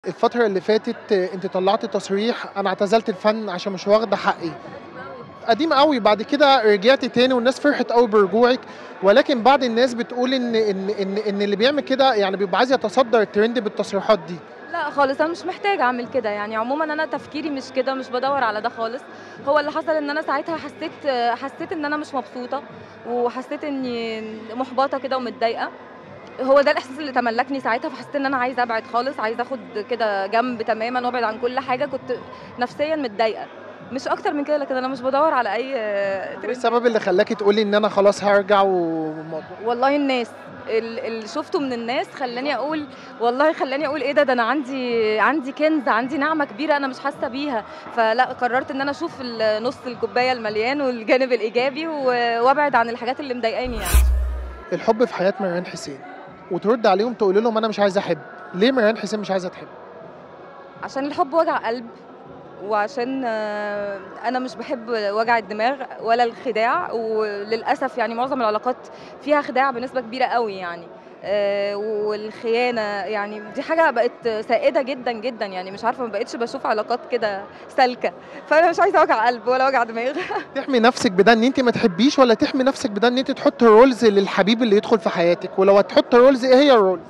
الفترة اللي فاتت انت طلعت تصريح انا اعتزلت الفن عشان مش واخدة حقي قديم قوي بعد كده رجعت تاني والناس فرحت قوي برجوعك ولكن بعض الناس بتقول ان ان ان, إن اللي بيعمل كده يعني بيبقى عايز يتصدر الترند بالتصريحات دي لا خالص انا مش محتاجه اعمل كده يعني عموما انا تفكيري مش كده مش بدور على ده خالص هو اللي حصل ان انا ساعتها حسيت حسيت ان انا مش مبسوطه وحسيت اني محبطه كده ومتضايقه هو ده الاحساس اللي تملكني ساعتها فحسيت ان انا عايزه ابعد خالص عايزه اخد كده جنب تماما وابعد عن كل حاجه كنت نفسيا متضايقه مش اكتر من كده لكن انا مش بدور على اي ايه ترند. السبب اللي خلاكي تقولي ان انا خلاص هرجع وموضوع والله الناس ال- اللي شفته من الناس خلاني اقول والله خلاني اقول ايه ده ده انا عندي عندي كنز عندي نعمه كبيره انا مش حاسه بيها فلا قررت ان انا اشوف ال- نص الكوبايه المليان والجانب الايجابي و- وابعد عن الحاجات اللي مضايقاني يعني الحب في حياة مريان حسين وترد عليهم تقول لهم انا مش عايزة احب ليه مريان حسين مش عايزة تحب عشان الحب وجع قلب وعشان آه، انا مش بحب وجع الدماغ ولا الخداع وللاسف يعني معظم العلاقات فيها خداع بنسبه كبيره قوي يعني آه، والخيانه يعني دي حاجه بقت سائده جدا جدا يعني مش عارفه ما بقتش بشوف علاقات كده سالكه فانا مش عايزه وجع قلب ولا وجع دماغ تحمي نفسك بده ان انت ما تحبيش ولا تحمي نفسك بده ان انت تحط رولز للحبيب اللي يدخل في حياتك ولو هتحط رولز ايه هي الرولز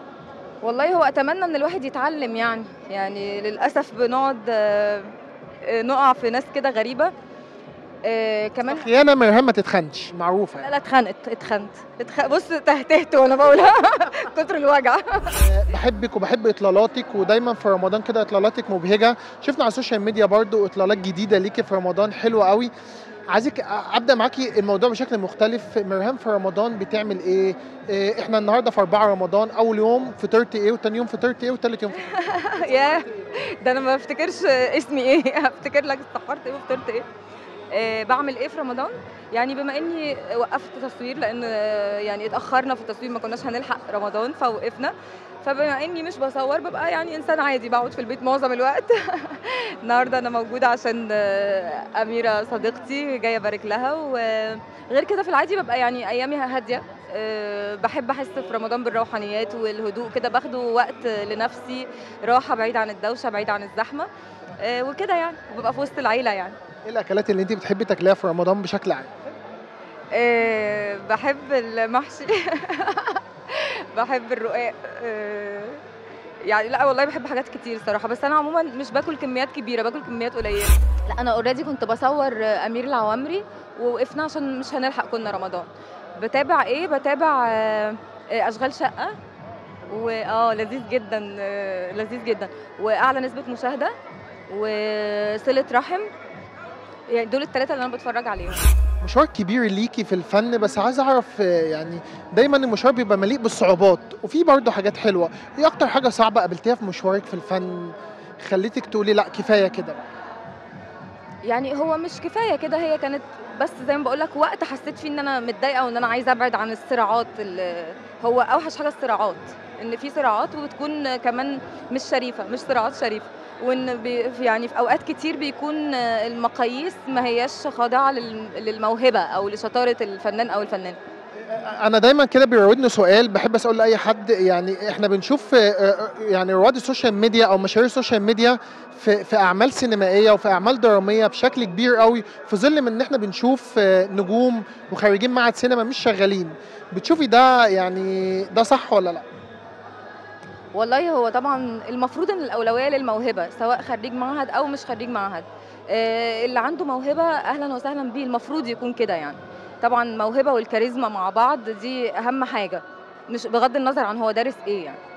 والله هو اتمنى ان الواحد يتعلم يعني يعني للاسف بنقعد آه، آه، نقع في ناس كده غريبه آه، كمان خيانة مريان ما تتخنش معروفة لا يعني. لا اتخنقت اتخنت اتخ... بص تهتهت وانا بقولها كتر الوجع بحبك وبحب اطلالاتك ودايما في رمضان كده اطلالاتك مبهجه شفنا على السوشيال ميديا برضو اطلالات جديده ليكي في رمضان حلوه قوي عايزك ابدا معاكي الموضوع بشكل مختلف مرهام في رمضان بتعمل ايه إيه، احنا النهارده في 4 رمضان اول يوم فطرت ايه وتاني يوم فطرت ايه وتالت يوم فطرت يا ده انا ما افتكرش اسمي ايه هفتكر لك استحضرت ايه وفطرت ايه آه، بعمل ايه في رمضان يعني بما اني وقفت تصوير لان آه، يعني اتاخرنا في التصوير ما كناش هنلحق رمضان فوقفنا فبما اني مش بصور ببقى يعني انسان عادي بقعد في البيت معظم الوقت النهارده انا موجوده عشان آه، اميره صديقتي جايه ابارك لها وغير كده في العادي ببقى يعني ايامي هاديه آه، بحب احس في رمضان بالروحانيات والهدوء كده باخده وقت لنفسي راحه بعيد عن الدوشه بعيد عن الزحمه آه، وكده يعني وببقى في وسط العيله يعني ايه الاكلات اللي انت بتحبي تاكليها في رمضان بشكل عام آه، بحب المحشي بحب الرقاق آه، يعني لا والله بحب حاجات كتير صراحه بس انا عموما مش باكل كميات كبيره باكل كميات قليله لا انا اوريدي كنت بصور آه، امير العوامري ووقفنا عشان مش هنلحق كنا رمضان بتابع ايه بتابع آه، آه، اشغال شقه واه لذيذ جدا آه، لذيذ جدا واعلى نسبه مشاهده وصله رحم يعني دول الثلاثه اللي انا بتفرج عليهم مشوار كبير ليكي في الفن بس عايز اعرف آه، يعني دايما المشوار بيبقى مليء بالصعوبات وفي برضه حاجات حلوه ايه اكتر حاجه صعبه قابلتيها في مشوارك في الفن خليتك تقولي لا كفايه كده بقى يعني هو مش كفايه كده هي كانت بس زي ما بقول لك وقت حسيت فيه ان انا متضايقه وان انا عايزه ابعد عن الصراعات اللي هو اوحش حاجه الصراعات ان في صراعات وبتكون كمان مش شريفه مش صراعات شريفه وان بي في- يعني في اوقات كتير بيكون المقاييس ما هياش خاضعه لل- للموهبه او لشطاره الفنان او الفنانه انا دايما كده بيراودني سؤال بحب اسال لاي حد يعني احنا بنشوف آه، آه، يعني رواد السوشيال ميديا او مشاهير السوشيال ميديا في في اعمال سينمائيه وفي اعمال دراميه بشكل كبير قوي في ظل من ان احنا بنشوف آه، نجوم وخريجين معهد سينما مش شغالين بتشوفي ده يعني ده صح ولا لا والله هو طبعا المفروض ان الاولويه للموهبه سواء خريج معهد او مش خريج معهد آه، اللي عنده موهبه اهلا وسهلا بيه المفروض يكون كده يعني طبعا الموهبه والكاريزما مع بعض دي اهم حاجه مش بغض النظر عن هو دارس ايه يعني